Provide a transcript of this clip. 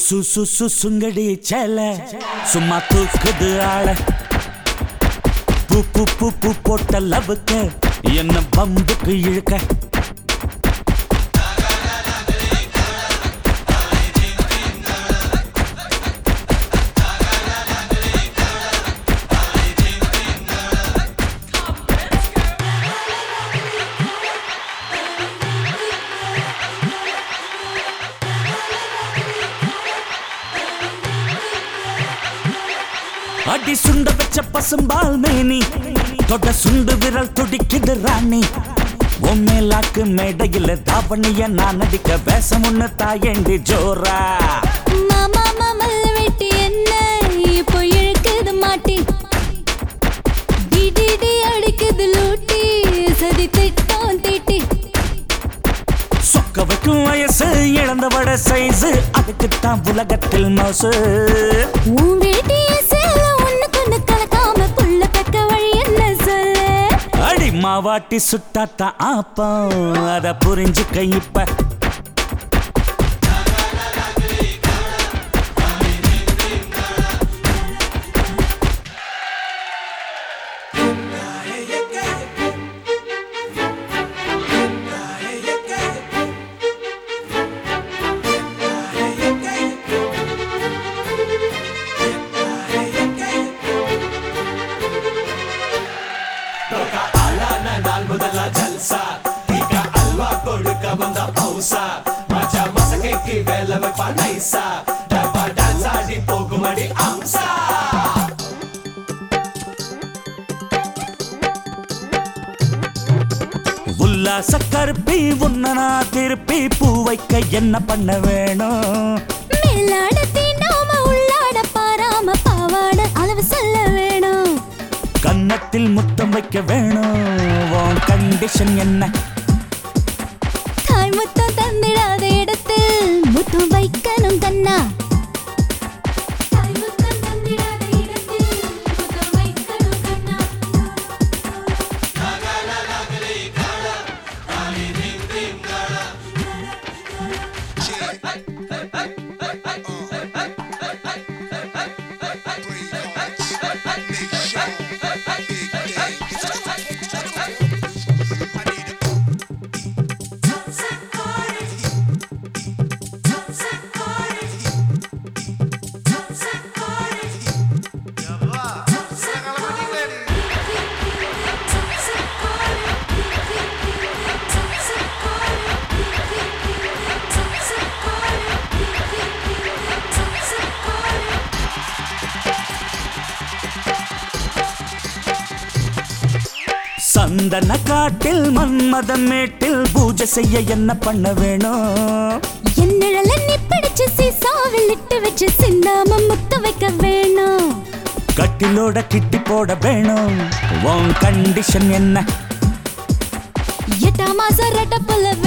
சு சு சு சுங்கடி சேல சும்மா தூக்குது ஆள பூ பூ பூ பூ போட்ட லவுக்க என்ன பம்புக்கு இழுக்க அடி சுண்ட வச்ச பசும்பால் மேனி தொட சுண்டு விரல் துடிக்குது ராணி உண்மையிலாக்கு மேடையில் தாவணிய நான் நடிக்க வேஷம் ஒண்ணு தாயண்டி ஜோரா மாமா மாமல் வெட்டி என்ன இப்போ இழுக்குது மாட்டி டிடிடி அடிக்குது லூட்டி சதி திட்டம் தீட்டி சொக்க வைக்கும் வயசு இழந்த வட சைஸ் அதுக்குத்தான் உலகத்தில் மோசு உன் வேட்டிய சேல ஒண்ணுக்கு ஒண்ணு கலக்காம புள்ள பெக்க வழி என்ன சொல்லு அடி மாவாட்டி சுட்டாத்தான் ஆப்பம் அத புரிஞ்சுக்க இப்ப உல்லாச கருப்பி உன்ன நான் திருப்பி பூ வைக்க என்ன பண்ண வேணும் மேலாட தீண்டாம உள்ளாட பாராம பாவாட அளவு சொல்ல வேணும் கன்னத்தில் முத்தம் வைக்க வேணும் உன் கண்டிஷன் என்ன தாய் முத்தம் தந்திடாத இடத்தில் முத்தம் வைக்கணும் கண்ணா தாய் முத்தம் தந்திடாத இடத்தில் முத்தம் வைக்கணும் கண்ணா சந்தன காட்டில் மன்மதம் மேட்டில் பூஜை செய்ய என்ன பண்ண வேணும் என் நிழல நீ பிடிச்சு சீசாவில் இட்டு வச்சு சிந்தாம முத்த வைக்க வேணும் கட்டிலோட கிட்டி போட வேணும் உன் கண்டிஷன் என்ன எட்டாம் மாசம் ரெட்ட புல